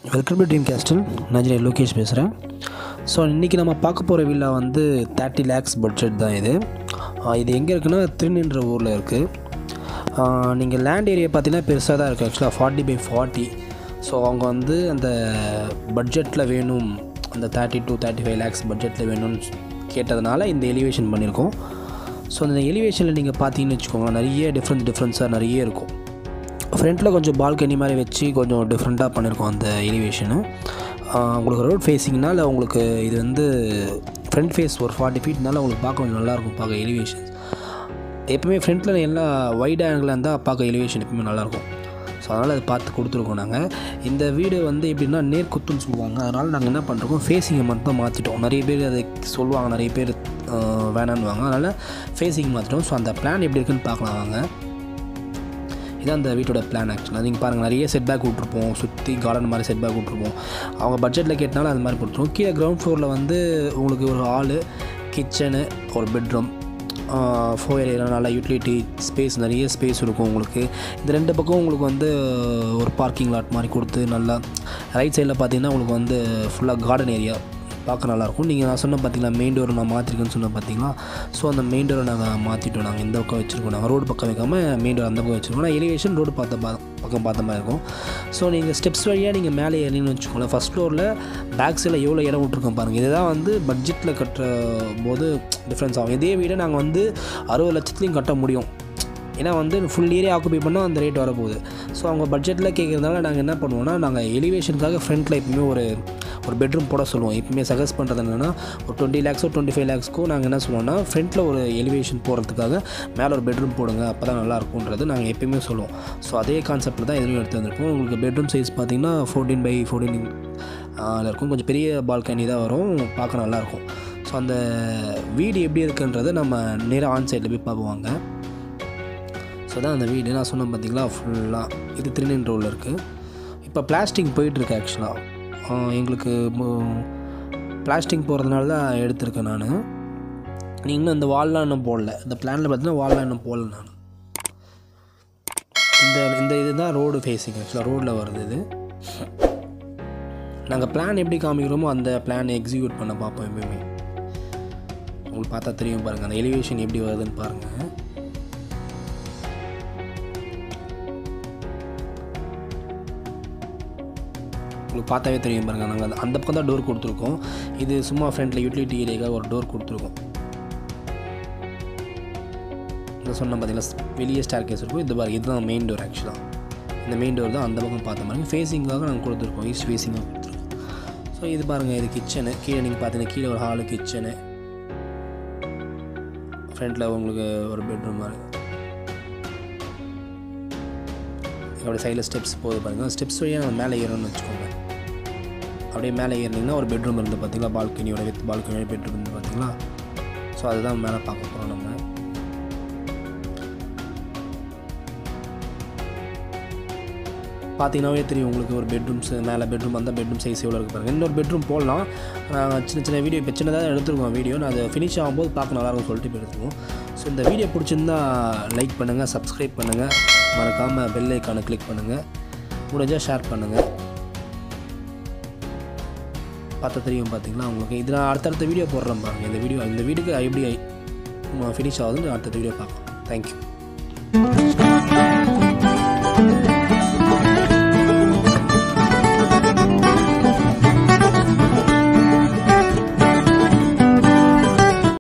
welcome to dream castle நான் engineer Lokesh பேசுகிறேன் so இன்றைக்கி நம்ம பார்க்க போகிற வில்லா வந்து தேர்ட்டி லேக்ஸ் பட்ஜெட் தான் இது ஆஹ் இது எங்கே இருக்குன்னா திருநின்ற ஊரில் இருக்குது நீங்கள் லேண்ட் ஏரியா பார்த்தீங்கன்னா பெருசாக தான் இருக்குது ஆக்சுவலாக ஃபார்ட்டி பை ஃபார்ட்டி ஸோ அவங்க வந்து அந்த பட்ஜெட்டில் வேணும் அந்த thirty to thirty five lakhs பட்ஜெட்டில் வேணும்னு கேட்டதுனால இந்த எலிவேஷன் பண்ணியிருக்கோம் ஸோ அந்த எலிவேஷனில் நீங்கள் பார்த்தீங்கன்னு வச்சுக்கோங்களேன் நிறைய டிஃப்ரென்ஸ் டிஃப்ரென்ஸாக நிறைய இருக்கும் ஃப்ரண்ட்டில் கொஞ்சம் பால்கனி மாதிரி வச்சு கொஞ்சம் டிஃப்ரெண்ட்டாக பண்ணியிருக்கோம் அந்த எலிவேஷனு உங்களுக்கு ரோட் ஃபேஸிங்னா இல்லை உங்களுக்கு இது வந்து ஃப்ரண்ட் ஃபேஸ் ஒரு ஃபார்ட்டி ஃபீட்னால உங்களுக்கு பார்க்க கொஞ்சம் நல்லாயிருக்கும் பார்க்க எலிவேஷன்ஸ் எப்பவுமே ஃப்ரண்ட்டில் எல்லாம் வைட் ஆங்கிளாக இருந்தால் பார்க்க எலிவேஷன் எப்பவுமே நல்லாயிருக்கும் ஸோ அதனால் அதை பார்த்து கொடுத்துருக்கோம் நாங்கள் இந்த வீடு வந்து எப்படின்னா நேர்குத்துன்னு சொல்லுவாங்க அதனால் நாங்கள் என்ன பண்ணுறோம் ஃபேஸிங்கை மட்டும் மாற்றிட்டோம் நிறைய பேர் அதை சொல்லுவாங்க நிறைய பேர் ஆஹ், வேணான்னுவாங்க அதனால் ஃபேஸிங் மாற்றிட்டோம் ஸோ அந்த பிளான் எப்படி இருக்குன்னு பார்க்கலாம் வாங்க இதான் அந்த வீட்டோட பிளான் ஆக்சுவலாக நீங்கள் பாருங்கள் நிறைய செட் பேக் விட்ருப்போம் சுற்றி கார்டன் மாதிரி செட் பேக் விட்ருப்போம் அவங்க பட்ஜெட்டில் கேட்டனால அது மாதிரி போட்டுருவோம் கீழே கிரவுண்ட் ஃப்ளோரில் வந்து உங்களுக்கு ஒரு ஹாலு கிச்சனு ஒரு பெட்ரூம் ஃபோர் ஏரியா நல்லா யூட்டிலிட்டி ஸ்பேஸ் நிறைய ஸ்பேஸ் இருக்கும் உங்களுக்கு இந்த ரெண்டு பக்கம் உங்களுக்கு வந்து ஒரு பார்க்கிங் லாட் மாதிரி கொடுத்து நல்லா ரைட் சைடில் பார்த்தீங்கன்னா உங்களுக்கு வந்து ஃபுல்லாக கார்டன் ஏரியா பார்க்க நல்லாயிருக்கும் நீங்கள் நான் சொன்ன பார்த்தீங்களா மெயின் டோர் நான் மாற்றிருக்கேன்னு சொன்ன பார்த்தீங்களா ஸோ அந்த மெயின் டோரை நாங்கள் மாற்றிட்டோம் நாங்கள் இந்த பக்கம் வச்சுருக்கோம் நாங்கள் ரோடு பக்கம் வைக்காமல் மெயின் டோர் அந்த பக்கம் வச்சுருக்கோம் ஆனால் எலிவேஷன் ரோடு பார்த்த பா பக்கம் பார்த்த மாதிரி இருக்கும் ஸோ நீங்கள் ஸ்டெப்ஸ் வழியாக நீங்கள் மேலே ஏறினு வச்சுக்கோங்களேன் ஃபஸ்ட் ஃப்ளோரில் பேக் சைடில் எவ்வளோ இடம் விட்ருக்கோம் பாருங்கள் இதுதான் வந்து பட்ஜெட்டில் கட்டுற போது டிஃப்ரென்ஸ் ஆகும் இதே வீடை நாங்கள் வந்து அறுபது லட்சத்துலையும் கட்ட முடியும் ஏன்னா வந்து ஃபுல் ஏரியா ஆக்குபை பண்ணால் அந்த ரேட் வரப்போகுது ஸோ அவங்க பட்ஜெட்டில் கேட்குறதுனால நாங்கள் என்ன பண்ணுவோம்னா நாங்கள் எலிவேஷனுக்காக ஃப்ரண்ட்டில் எப்பவுமே ஒரு ஒரு பெட்ரூம் போட சொல்லுவோம் எப்பவுமே சஜஸ்ட் பண்ணுறது என்னென்னா ஒரு டுவெண்ட்டி லேக்ஸோ டுவெண்ட்டி ஃபைவ் லேக்ஸ்க்கோ நாங்கள் என்ன சொல்லுவோம்னா ஃப்ரண்ட்டில் ஒரு எலிவேஷன் போகிறதுக்காக மேலே ஒரு பெட்ரூம் போடுங்க அப்போ தான் நல்லாயிருக்குன்றது நாங்கள் எப்பயுமே சொல்லுவோம் ஸோ அதே கான்செப்ட்டில் தான் எதுவும் எடுத்து வந்திருப்போம் உங்களுக்கு பெட்ரூம் சைஸ் பார்த்தீங்கன்னா ஃபோர்டீன் பை ஃபோர்டீன் இருக்கும் கொஞ்சம் பெரிய பால்கனி தான் வரும் பார்க்க நல்லாயிருக்கும் ஸோ அந்த வீடு எப்படி இருக்குன்றதை நம்ம நேராக ஆன் சைடில் போய் பார்ப்போங்க ஸோ தான் அந்த வீடு நான் சொன்னேன் பார்த்தீங்களா ஃபுல்லாக இது திருநெல் ரோலில் இருக்குது இப்போ பிளாஸ்டிக் போயிட்டுருக்கு ஆக்சுவலாக எங்களுக்கு பிளாஸ்டிக் போகிறதுனால தான் எடுத்திருக்கேன் நான் நீ இன்னும் இந்த வால்லாம் இன்னும் போடல இந்த பிளானில் பார்த்தீங்கன்னா வால்லாம் இன்னும் போடல நான் இந்த இந்த இதுதான் ரோடு ஃபேஸிங் ஆக்சுவலாக ரோடில் வருது இது நாங்கள் பிளான் எப்படி காமிக்கிறோமோ அந்த பிளான் எக்ஸிக்யூட் பண்ண பார்ப்போம் எப்பயுமே உங்களுக்கு பார்த்தா தெரியும் பாருங்கள் அந்த எலிவேஷன் எப்படி வருதுன்னு பாருங்கள் உங்களுக்கு பார்த்தாவே தெரியும் பாருங்கள் நாங்கள் அந்த- அந்த பக்கம் தான் டோர் கொடுத்துருக்கோம் இது சும்மா ஃப்ரண்ட்டில் யூட்டிலிட்டி ஏரியாக்காக ஒரு டோர் கொடுத்துருக்கோம் இந்த சொன்ன பார்த்தீங்கன்னா வெளியே ஸ்டார் கேஸ் இருக்கும் இது பாருங்க இதுதான் மெயின் டோர் ஆக்சுவலாக இந்த மெயின் டோர் தான் அந்த பக்கம் பார்த்த மாதிரி ஃபேஸிங்காக நாங்கள் கொடுத்துருக்கோம் ஈஸ்ட் ஃபேஸிங்காக கொடுத்துருக்கோம் ஸோ இது பாருங்கள் இது கிச்சனு கீழே நீங்கள் பார்த்தீங்கன்னா கீழே ஒரு ஹாலு கிச்சனு ஃப்ரண்ட்டில் உங்களுக்கு ஒரு பெட்ரூம் மாதிரி அப்படியே சைடில் ஸ்டெப்ஸ் போகுது பாருங்கள் ஸ்டெப்ஸ் வழியாக நம்ம மேலே ஏறணும்னு வச்சுக்கோங்க அப்படியே மேலே ஏறினீங்கன்னா ஒரு பெட்ரூம் இருந்து பார்த்தீங்களா பால்கனியோட வித் பால்கனியோட பெட்ரூம் இருந்து பார்த்தீங்களா ஸோ அதுதான் மேலே பார்க்க போகிறோம் நம்ம பார்த்தீங்கன்னாவே தெரியும் உங்களுக்கு ஒரு பெட்ரூம்ஸ் மேலே பெட்ரூம் அந்த பெட்ரூம் சைஸ் எவ்வளோ இருக்கு பாருங்க இன்னொரு பெட்ரூம் போடலாம் நாங்கள் சின்ன சின்ன வீடியோ இப்போ சின்னதாக எடுத்துருக்கோம் வீடியோ நான் அது ஃபினிஷ் ஆகும்போது பார்க்க நல்லாயிருக்கும் சொல்லிட்டு இப்போ எடுத்துருவோம் ஸோ இந்த வீடியோ பிடிச்சிருந்தா லைக் பண்ணுங்கள் சப்ஸ்கிரைப் பண்ணுங்கள் மறக்காமல் பெல் ஐக்கானை கிளிக் பண்ணுங்கள் முடிஞ்சால் ஷேர் பண்ணுங்கள் பார்த்தா தெரியும் பார்த்தீங்களா உங்களுக்கு இது நான் அடுத்தடுத்த வீடியோ போடுறேன் பாருங்கள் இந்த வீடியோ இந்த வீடியோக்கு எப்படி ஃபினிஷ் ஆகுதுன்னு அடுத்த வீடியோ பார்க்கலாம் தேங்க்யூ